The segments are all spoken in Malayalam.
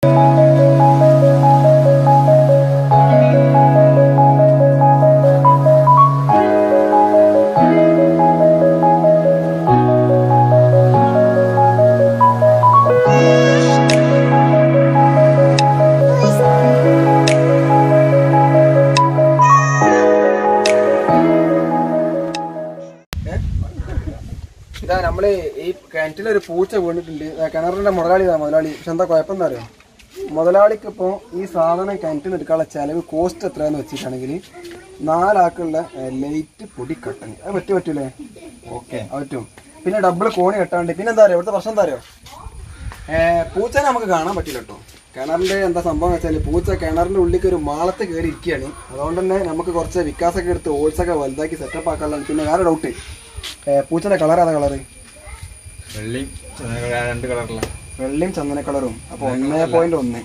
ഇതാ നമ്മള് ഈ കിണറ്റിലൊരു പൂച്ച വീണിട്ടുണ്ട് ദാ കിണറിന്റെ മുതലാളി ഇതാ മുതലാളി പക്ഷെ എന്താ കുഴപ്പം എന്താ അറിയോ മുതലാളിക്ക് ഇപ്പോ ഈ സാധനം കിണറ്റിൽ എടുക്കാനുള്ള ചെലവ് കോസ്റ്റ് എത്രയാന്ന് വെച്ചിട്ടാണെങ്കിൽ നാലാക്കുള്ള ലൈറ്റ് പൊടി കട്ടൻ അത് പറ്റി പറ്റൂലേ ഓക്കെ അത് പറ്റും പിന്നെ ഡബിൾ കോണി കെട്ടാണ്ട് പിന്നെ എന്താ അറിയോ ഇവിടുത്തെ പ്രശ്നം എന്താ അറിയോ ഏർ പൂച്ചനെ നമുക്ക് കാണാൻ പറ്റില്ല കേട്ടോ കിണറിന്റെ എന്താ സംഭവം വെച്ചാൽ പൂച്ച കിണറിന്റെ ഉള്ളിലേക്ക് ഒരു മാളത്ത് കയറി ഇരിക്കുകയാണ് അതുകൊണ്ട് തന്നെ നമുക്ക് കുറച്ച് വിക്കാസൊക്കെ എടുത്ത് ഓൾസൊക്കെ വലുതാക്കി സെറ്റപ്പ് ആക്കാനുള്ള പിന്നെ വേറെ ഡൗട്ട് പൂച്ചന്റെ കളർ ഏതാ കളറ് വെള്ളിയും രണ്ട് കളറില വെള്ളയും ചന്ദന കളറും അപ്പൊ ഒന്നേ പോയിന്റ് ഒന്ന്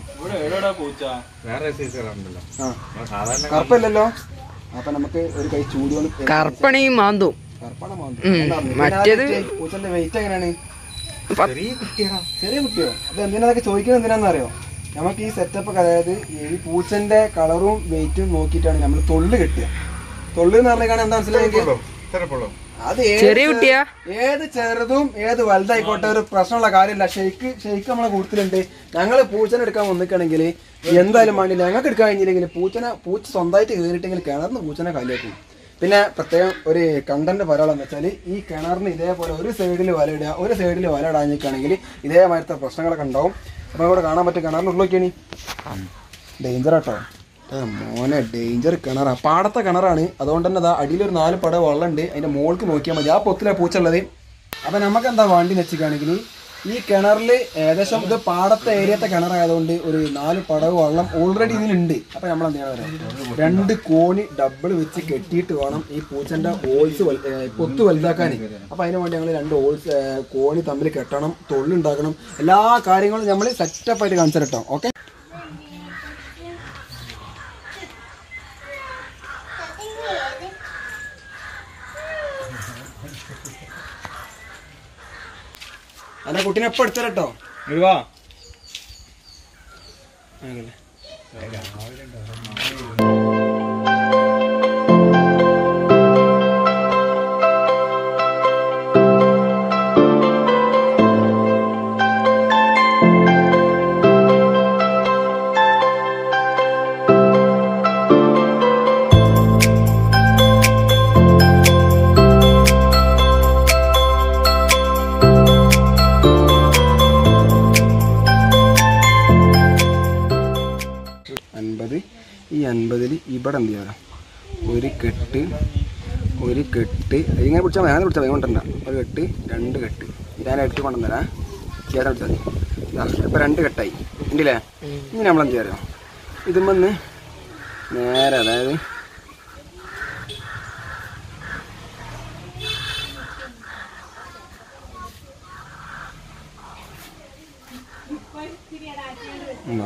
വേറെ സൈസ് കളറുണ്ടല്ലോ ആ സാധാരണ കറുപ്പല്ലല്ലോ അപ്പൊ നമുക്ക് ഒരു കൈ ചൂട് കൊണ്ട് കറുപ്പണി മാന്തും കറുപ്പാണ് മാന്തി. ഉം. എന്താ അറിയോ? മറ്റേത് പിന്നെ ആ പൂച്ചന്റെ വെയിറ്റ് എങ്ങനെയാണ് ചെറിയ കുട്ടിയാണോ ചെറിയ കുട്ടിയോ അത് എന്തിനൊക്കെ ചോദിക്കുന്നത് എന്തിനാന്ന് അറിയോ നമുക്ക് ഈ സെറ്റപ്പ് അതായത് ഈ പൂച്ചന്റെ കളറും വെയിറ്റും നോക്കിയിട്ടാണ് നമ്മൾ തൊള്ളു കെട്ടുക തൊള്ളു എന്ന് പറഞ്ഞാൽ എന്താ മനസ്സിലായെങ്കിൽ ചെറുപ്പുള്ളൂ അത് ഏത് ചെറിയ കുട്ടിയാ ഏത് ചെറുതും ഏത് വലുതായിക്കോട്ടെ ഒരു പ്രശ്നമുള്ള കാര്യമില്ല ഷെയ്ക്ക് ഷെയ്ക്ക് നമ്മളെ കൂട്ടത്തിലുണ്ട് ഞങ്ങൾ പൂച്ചനെ എടുക്കാൻ വന്നിക്കണെങ്കിൽ എന്തായാലും വേണ്ടില്ല ഞങ്ങൾക്ക് എടുക്കാൻ കഴിഞ്ഞില്ലെങ്കിൽ പൂച്ചനെ പൂച്ച സ്വന്തമായിട്ട് കയറിയിട്ടെങ്കിൽ കിണറിന് പൂച്ചനെ കല്യാക്കും പിന്നെ പ്രത്യേകം ഒരു കണ്ടന്റ് പറയാമെന്ന് വെച്ചാൽ ഈ കിണറിന് ഇതേപോലെ ഒരു സൈഡിൽ വല ഇടുക ഒരു സൈഡിൽ വല ഇടാഞ്ഞിക്കാണെങ്കിൽ ഇതേമാതിരത്തെ പ്രശ്നങ്ങളൊക്കെ ഉണ്ടാവും അപ്പോൾ ഇവിടെ കാണാൻ പറ്റും കിണറിന് ഉള്ളിലേക്കാണ് ഡേഞ്ചർ ആട്ടോ ആ, മോനെ ഡേഞ്ചർ കിണറാ പാടത്തെ കിണറാണ് അതുകൊണ്ട് തന്നെ അതാ അടിയിലൊരു നാല് പട വെള്ളമുണ്ട് അതിന്റെ മോൾക്ക് നോക്കിയാൽ മതി ആ പൊത്തിലെ പൂച്ച ഉള്ളത് അപ്പൊ നമുക്ക് എന്താ വേണ്ടി വെച്ചിക്കാണെങ്കിൽ ഈ കിണറിൽ ഏകദേശം ഇത് പാടത്തെ ഏരിയത്തെ കിണറായതുകൊണ്ട് ഒരു നാല് പടവ് വെള്ളം ഓൾറെഡി ഇതിലുണ്ട് അപ്പൊ നമ്മൾ എന്ത് ചെയ്യണം രണ്ട് കോണി ഡബിൾ വെച്ച് കെട്ടിയിട്ട് വേണം ഈ പൂച്ചന്റെ ഓൾസ് പൊത്ത് വലുതാക്കാൻ അപ്പൊ അതിന് വേണ്ടി ഞങ്ങൾ രണ്ട് ഓൾസ് കോണി തമ്മിൽ കെട്ടണം തൊള്ളുണ്ടാക്കണം എല്ലാ കാര്യങ്ങളും നമ്മൾ സെറ്റപ്പ് ആയിട്ട് കാണിച്ചു കേട്ടോ ഓക്കെ അല്ല കുട്ടീനെ എപ്പോ എടുത്തരട്ടോ ഇടുവാ അൻപത് ഈ അൻപതിൽ ഇവിടെ എന്ത് ചെയ്യണം ഒരു കെട്ട് ഒരു കെട്ട് ഇങ്ങനെ പിടിച്ചാൽ ഞാൻ പിടിച്ചാൽ മതി കൊണ്ടല്ല ഒരു കെട്ട് രണ്ട് കെട്ട് ഞാൻ എടുത്ത് കൊണ്ടുവന്നരാ ചേട്ടൻ പിടിച്ചാൽ മതി ഇപ്പം രണ്ട് കെട്ടായി ഉണ്ടല്ലേ ഇനി നമ്മൾ എന്ത് ചെയ്യാറോ ഇതുമ്പന്ന് നേരെ അതായത് ഉണ്ടോ?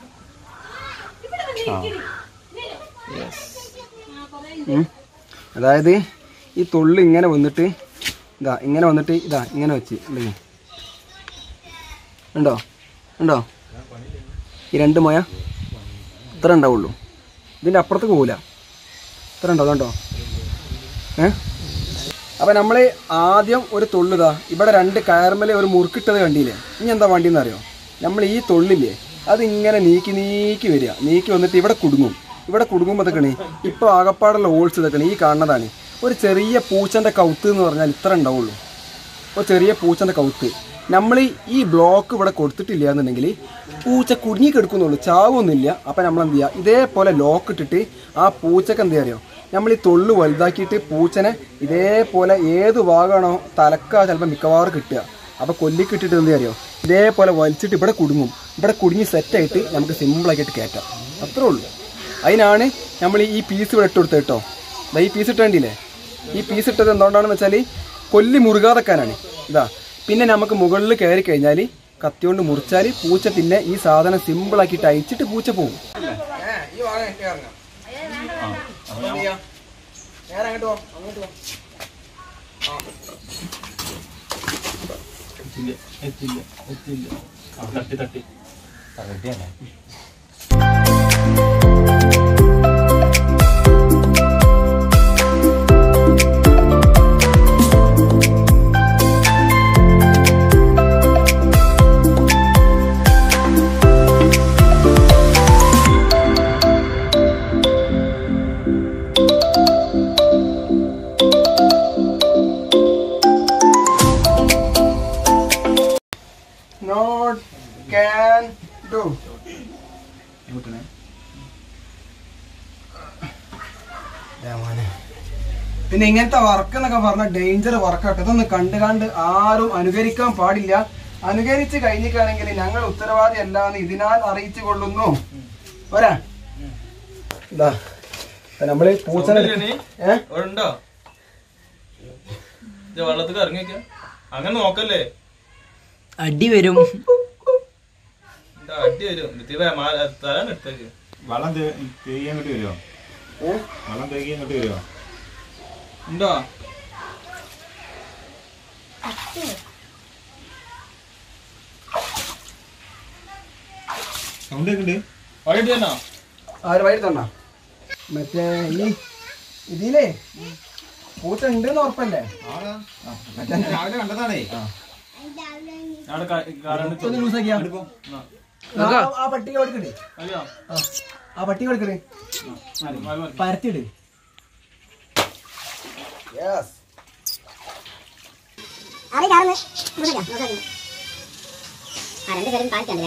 ഉം. അതായത് ഈ തൊള്ളി ഇങ്ങനെ വന്നിട്ട് ഇതാ ഇങ്ങനെ വന്നിട്ട് ഇതാ ഇങ്ങനെ വെച്ച് ഉണ്ടോ ഉണ്ടോ ഉണ്ടോ ഈ രണ്ട് മൊയ ഇത്ര ഉണ്ടാവുള്ളൂ ഇതിൻ്റെ അപ്പുറത്തേക്ക് പോകില്ല ഇത്ര ഉണ്ടോ അതുണ്ടോ ഏ അപ്പം നമ്മൾ ആദ്യം ഒരു തൊള്ളുതാ ഇവിടെ രണ്ട് കയർമല ഒരു മുറുക്കിട്ടത് കണ്ടില്ലേ ഇനി എന്താ വണ്ടിന്ന് അറിയോ നമ്മൾ ഈ തൊള്ളില്ലേ അതിങ്ങനെ നീക്കി നീക്കി വരിക നീക്കി വന്നിട്ട് ഇവിടെ കുടുങ്ങും ഇവിടെ കുടുങ്ങുമ്പോൾ ഇതൊക്കെയാണ് ഇപ്പോൾ ആകപ്പാടുള്ള ഓൾസ് ഇതൊക്കെയാണ് ഈ കാണുന്നതാണ് ഒരു ചെറിയ പൂച്ചൻ്റെ കൗത്ത് എന്ന് പറഞ്ഞാൽ ഇത്ര ഉണ്ടാവുള്ളൂ ഒരു ചെറിയ പൂച്ചൻ്റെ കൗത്ത് നമ്മൾ ഈ ബ്ലോക്ക് ഇവിടെ കൊടുത്തിട്ടില്ല എന്നുണ്ടെങ്കിൽ പൂച്ച കുടുങ്ങി കിടക്കുന്നുള്ളൂ ചാവൊന്നുമില്ല അപ്പം നമ്മൾ എന്ത് ചെയ്യുക ഇതേപോലെ ലോക്ക് ഇട്ടിട്ട് ആ പൂച്ചക്ക് എന്ത് അറിയോ നമ്മൾ ഈ തൊള്ളു വലുതാക്കിയിട്ട് പൂച്ചനെ ഇതേപോലെ ഏത് ഭാഗമാണോ തലക്ക ചിലപ്പോൾ മിക്കവാറും കിട്ടുക അപ്പോൾ കൊല്ലിക്കിട്ടിട്ട് എന്ത് അറിയോ ഇതേപോലെ വലിച്ചിട്ട് ഇവിടെ കുടുങ്ങും ഇവിടെ കുടുങ്ങി സെറ്റായിട്ട് നമുക്ക് സിമ്പിളാക്കിയിട്ട് കയറ്റാം അത്രേ ഉള്ളൂ അതിനാണ് നമ്മൾ ഈ പീസ് ഇവിടെ ഇട്ട് കൊടുത്തത് കേട്ടോ ദാ ഈ പീസ് ഇട്ടേണ്ടില്ലേ ഈ പീസ് ഇട്ടത് എന്തുകൊണ്ടാണെന്ന് വെച്ചാൽ കൊല്ലി മുറുകാതെക്കാനാണ് ഇതാ പിന്നെ നമുക്ക് മുകളിൽ കയറി കഴിഞ്ഞാൽ കത്തി കൊണ്ട് മുറിച്ചാൽ പൂച്ച പിന്നെ ഈ സാധനം സിമ്പിളാക്കിയിട്ട് അയച്ചിട്ട് പൂച്ച പോകും തട്ടി തട്ടി റെഡിയല്ലേ നോട്ട് ക്യാൻ ഡു പിന്നെ ഇങ്ങനത്തെ വർക്ക് എന്നൊക്കെ പറഞ്ഞ ഡേഞ്ചർ വർക്കാട്ടോ ഇതൊന്ന് കണ്ട് കണ്ട് ആരും അനുകരിക്കാൻ പാടില്ല അനുകരിച്ച് കഴിഞ്ഞിട്ടാണെങ്കിൽ ഞങ്ങൾ ഉത്തരവാദി അല്ലാന്ന് ഇതിനാൽ അറിയിച്ചു കൊള്ളുന്നു പോരാ ഇതാ ഇപ്പൊ നമ്മള് പൂച്ചനെ ഏ ഉണ്ടോ വെള്ളത്തിൽ ഇറങ്ങിക്ക അങ്ങനെ നോക്കല്ലേ അടി വരും എന്താ അടി വരും നിത്യവേ തരാൻ എടുത്തേക്ക് വളം തേകി അങ്ങോട്ട് വരുമോ ഏ? വളം തേകി അങ്ങോട്ട് വരുമോ ഉണ്ടോ സൗണ്ട് കേൾക്കുന്നുണ്ട് വഴിട്ട് തന്നെ ആര് വഴി തന്ന മറ്റേ ഈ ഇതിലേ പൂച്ച ഉണ്ട് എന്ന് ഉറപ്പല്ലേ ആടാ രാവിലെ കണ്ടതാണേ അവിടെ കാലാണ് ഒന്ന് ലൂസാക്കിയാ ആ- ആ പട്ടിക കൊടുക്കണ്ടേ അയ്യോ ആ ആ പട്ടിക കൊടുക്കണേ പരത്തിട് യെസ് അത് കാണുന്നു നോക്കാം നോക്കാം ആ രണ്ട് പേരും കാണിക്കണ്ടല്ലേ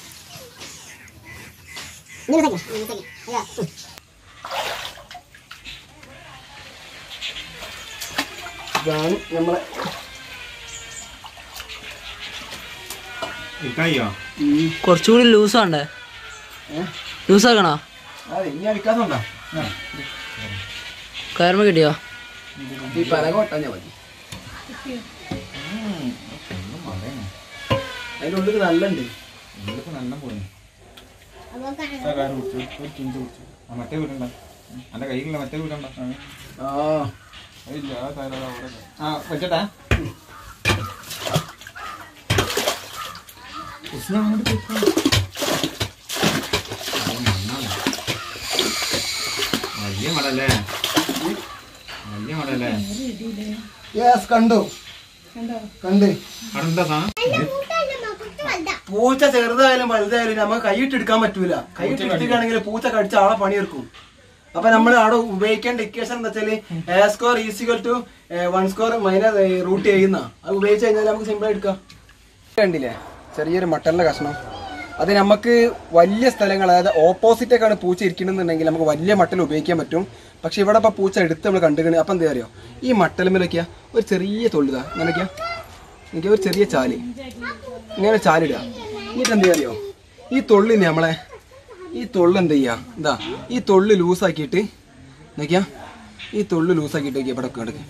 ഇങ്ങനെ നോക്കാം ഇങ്ങനെ അയ്യോ ഇതാണ് നമ്മളെ ഇരിക്കായ്യോ കുറച്ചുകൂടി ലൂസ് വേണ്ടേ ഏ? ലൂസ് ആക്കണോ അതെ ഇനി അടിക്കാത്തുണ്ടോ കയറുമ്പോ കിട്ടിയോ ഈ പലക ഒട്ടാഞ്ഞാ മതി അതിന്റെ ഉള്ളിൽ നല്ലുണ്ട് ഇതിപ്പോ നല്ല പോയി ആ മറ്റേ വീടണ്ട എന്റെ കയ്യിലുള്ള മറ്റേ വീടണ്ട ആ ഇല്ല ആ കാര്യം അവിടെ ആ വെച്ചട്ടാ വലിയ മടല്ലേ വലിയ മടല്ലേ യെസ് കണ്ടു കണ്ട് അവിടെ എന്താ സാധനം പൂച്ച ചെറുതായാലും വലുതായാലും നമുക്ക് കൈയിട്ട് എടുക്കാൻ പറ്റൂല കൈയിട്ട് എടുക്കുകയാണെങ്കിൽ പൂച്ച കടിച്ച ആളെ പണിയെടുക്കും അപ്പൊ നമ്മൾ അവിടെ ഉപയോഗിക്കേണ്ട ഇക്വേഷൻ എന്താ വെച്ചാല് a score is equal to one score minus root ചെയ്യുന്ന അത് ഉപയോഗിച്ച് കഴിഞ്ഞാൽ നമുക്ക് സിമ്പിൾ എടുക്കാം കണ്ടില്ലേ ചെറിയൊരു മട്ടലിന്റെ കഷ്ണം അത് നമുക്ക് വലിയ സ്ഥലങ്ങൾ അതായത് ഓപ്പോസിറ്റ് ഒക്കെയാണ് പൂച്ച ഇരിക്കണമെന്നുണ്ടെങ്കിൽ നമുക്ക് വലിയ മട്ടൽ ഉപയോഗിക്കാൻ പറ്റും പക്ഷെ ഇവിടെ ഇപ്പൊ പൂച്ച എടുത്ത് നമ്മൾ കണ്ടുകണി അപ്പൊ എന്താ അറിയോ ഈ മട്ടലുമേലൊക്കെയാ ഒരു ചെറിയ തൊള്ളുക അങ്ങനെയൊക്കെയാ എനിക്ക് ഒരു ചെറിയ ചാല് ഇങ്ങനെ ചാലിടുക എന്നിട്ട് എന്ത് അറിയോ ഈ തൊള്ളിനെ നമ്മളെ ഈ തൊള്ള് എന്ത് ചെയ്യാ എന്താ ഈ തൊള്ളി ലൂസാക്കിയിട്ട് നോക്കിയാ ഈ തൊള്ളി ലൂസാക്കിയിട്ട് നോക്കിയാ ഇവിടെ കിടക്ക്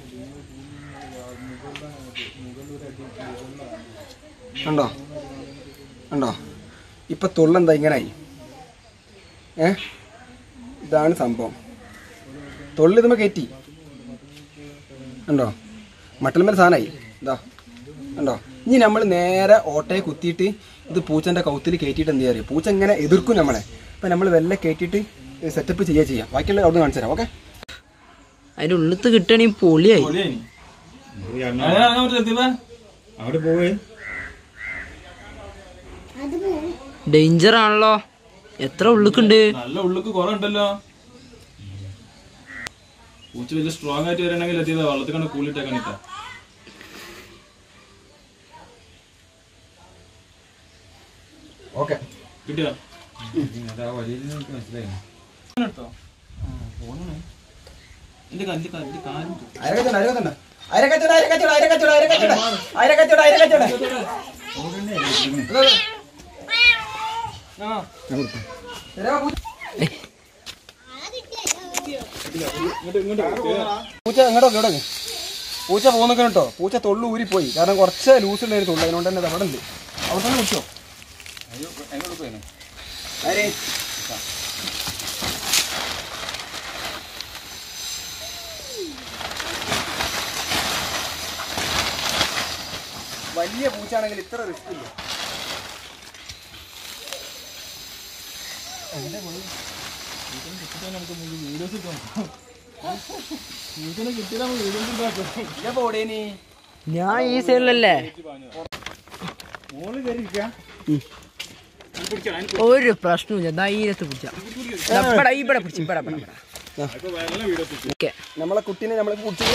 കണ്ടോ കണ്ടോ ഇപ്പൊ തൊള്ളെന്താ ഇങ്ങനായി ഏ ഇതാണ് സംഭവം തൊള്ളി ഇതുമ്പോ കയറ്റി കണ്ടോ മട്ടൽമേൽ സാധനമായി ഇതാ കണ്ടോ ഇനി നമ്മൾ നേരെ ഓട്ടയെ കുത്തിയിട്ട് ഇത് പൂച്ചന്റെ കൗത്തിൽ കയറ്റിയിട്ട് എന്ത് ചെയ്യാറിയോ പൂച്ച ഇങ്ങനെ എതിർക്കും നമ്മളെ അപ്പൊ നമ്മൾ വെല്ല കയറ്റിയിട്ട് സെറ്റപ്പ് ചെയ്യുക ചെയ്യാം ബാക്കിയുള്ള അവിടെ കാണിച്ചു തരാം ഓക്കെ അതിന്റെ ഉള്ളിത്ത് കിട്ടണെങ്കിൽ പൊളിയായി അവിടെ പോവേ ഡേഞ്ചർ ആണല്ലോ എത്ര ഉള്ളിക്കുണ്ട് നല്ല ഉള്ളിക്ക് കുറെ ഉണ്ടല്ലോ പൂച്ച വലിയ സ്ട്രോങ് ആയിട്ട് വരണമെങ്കിൽ എത്തിയതാ വെള്ളത്തിൽ കണ്ട് കൂലിട്ടേക്കണിട്ടാ ഓക്കെ കിട്ടിയോ വലിയ മനസ്സിലായി എടുത്തോ എന്റെ കല്ല് കല്ല് കാലും അരക്കച്ചോട അരക്കച്ചോട അരക്കച്ചോട അരക്കച്ചോട അരക്കച്ചോട അരക്കച്ചോട അരക്കച്ചോട അരക്കച്ചോട ആ പൂച്ച എങ്ങോട്ടോ കേട്ടോ പൂച്ച പോകുന്നൊക്കെ കേട്ടോ പൂച്ച തൊള്ളു ഊരിപ്പോയി കാരണം കുറച്ച് ലൂസ് ഉണ്ടായിരുന്നു തൊള്ളു അതിനോണ്ട് തന്നെ അവിടെ ഉണ്ട് അവിടെ തന്നെ കുടിച്ചോ ആരെ വലിയ പൂച്ചാണെങ്കിൽ ഇത്ര റിസ്ക് ഇല്ല ഇല്ല പോടേനി ഞാൻ ഈ സൈഡിലല്ലേ ഒരു പ്രശ്നമില്ല ധൈര്യത്ത് പിടിച്ച ഇവിടെ ഇവിടെ പിടിച്ചു ഇവിടെ ഇവിടെ ഇവിടെ ഓക്കെ നമ്മളെ കുട്ടീനെ നമ്മളെ കുട്ടിയെ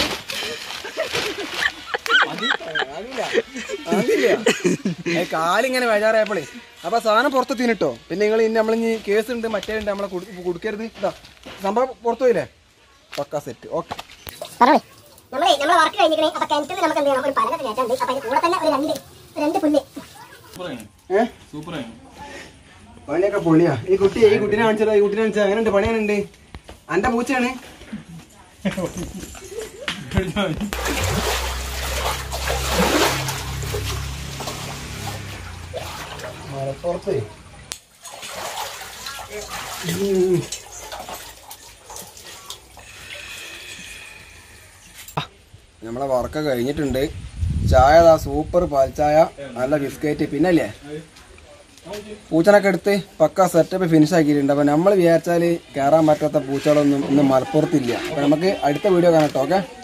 കാലിങ്ങനെ വേജാറായപ്പോളേ അപ്പൊ സാധനം പുറത്ത് തിന്നിട്ടോ പിന്നെ നിങ്ങൾ ഇനി നമ്മളിനി കേസ് ഉണ്ട് മറ്റേ ഉണ്ട് നമ്മളെ കൊടു- കൊടുക്കരുത് ഇതാ സംഭവം പുറത്തു പോയില്ലേ പക്കാ സെറ്റ് ഓക്കെ പറഞ്ഞേ നമ്മളെ നമ്മളെ വർക്ക് കഴിഞ്ഞിരിക്കണേ അപ്പൊ കിണറ്റിൽ നമുക്ക് എന്ത് ചെയ്യണം ഒരു പലക കയറ്റുണ്ട് അപ്പൊ അതിന്റെ കൂടെ തന്നെ ഒരു രണ്ട് രണ്ട് പുല്ല് സൂപ്പറാണ് ഏഹ് സൂപ്പറാണ് പണിയൊക്കെ പൊളിയാ ഈ കുട്ടി ഈ കുട്ടീനെ കാണിച്ചതാ ഈ കുട്ടീനെ കാണിച്ചത് എങ്ങനെയുണ്ട് പണി എങ്ങനെയുണ്ട് അന്റെ പൂച്ചയാണ് മലപ്പുറത്ത് നമ്മളെ വർക്കൊക്കെ കഴിഞ്ഞിട്ടുണ്ട് ചായ ദാ സൂപ്പർ പാൽ ചായ നല്ല ബിസ്ക്കറ്റ് പിന്നല്ലേ പൂച്ചനൊക്കെ എടുത്ത് പക്ക സെറ്റപ്പ് ഫിനിഷ് ആക്കിയിട്ടുണ്ട് അപ്പൊ നമ്മൾ വിചാരിച്ചാൽ കയറാൻ പറ്റാത്ത പൂച്ചകളൊന്നും ഇന്ന് മലപ്പുറത്തില്ല അപ്പൊ നമുക്ക് അടുത്ത വീഡിയോ കാണാം കേട്ടോ ഓക്കെ